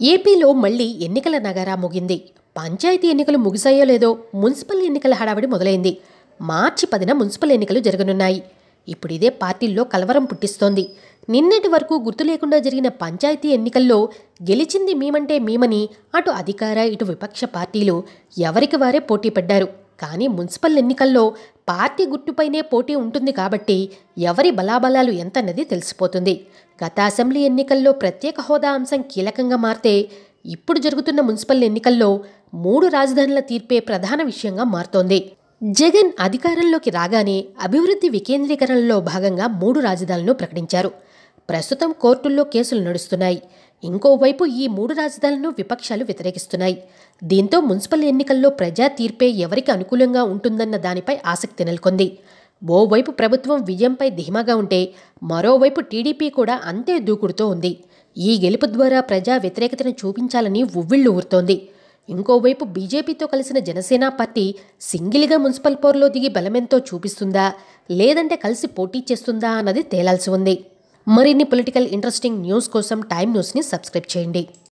ఏపీలో మళ్లీ ఎన్నికల నగారా ముగింది పంచాయతీ ఎన్నికలు ముగిసాయో లేదో మున్సిపల్ ఎన్నికల హడావిడి మొదలైంది మార్చి పదిన మున్సిపల్ ఎన్నికలు జరగనున్నాయి ఇప్పుడు ఇదే పార్టీల్లో కలవరం పుట్టిస్తోంది నిన్నటి వరకు గుర్తు లేకుండా జరిగిన పంచాయతీ ఎన్నికల్లో గెలిచింది మేమంటే మేమని అటు అధికార ఇటు విపక్ష పార్టీలు ఎవరికి వారే పోటీ పడ్డారు కానీ మున్సిపల్ ఎన్నికల్లో పార్టీ గుర్తుపైనే పోటీ ఉంటుంది కాబట్టి ఎవరి బలాబలాలు ఎంతన్నది తెలిసిపోతుంది గత అసెంబ్లీ ఎన్నికల్లో ప్రత్యేక హోదా అంశం కీలకంగా మారితే ఇప్పుడు జరుగుతున్న మున్సిపల్ ఎన్నికల్లో మూడు రాజధానుల తీర్పే ప్రధాన విషయంగా మారుతోంది జగన్ అధికారంలోకి రాగానే అభివృద్ధి వికేంద్రీకరణలో భాగంగా మూడు రాజధానులను ప్రకటించారు ప్రస్తుతం కోర్టుల్లో కేసులు నడుస్తున్నాయి ఇంకోవైపు ఈ మూడు రాజధానులను విపక్షాలు వ్యతిరేకిస్తున్నాయి దీంతో మున్సిపల్ ఎన్నికల్లో ప్రజా తీర్పే ఎవరికి అనుకూలంగా ఉంటుందన్న దానిపై ఆసక్తి నెలకొంది ఓవైపు ప్రభుత్వం విజయంపై ధీమాగా ఉంటే మరోవైపు టీడీపీ కూడా అంతే దూకుడుతో ఉంది ఈ గెలుపు ద్వారా ప్రజా వ్యతిరేకతను చూపించాలని ఉవ్విళ్లు ఊరుతోంది ఇంకోవైపు బీజేపీతో కలిసిన జనసేన పార్టీ సింగిల్గా మున్సిపల్ పోర్లో దిగి బలమెంతో చూపిస్తుందా లేదంటే కలిసి పోటీ చేస్తుందా అన్నది తేలాల్సి ఉంది మరిన్ని పొలిటికల్ ఇంట్రెస్టింగ్ న్యూస్ కోసం టైమ్ న్యూస్ని సబ్స్క్రైబ్ చేయండి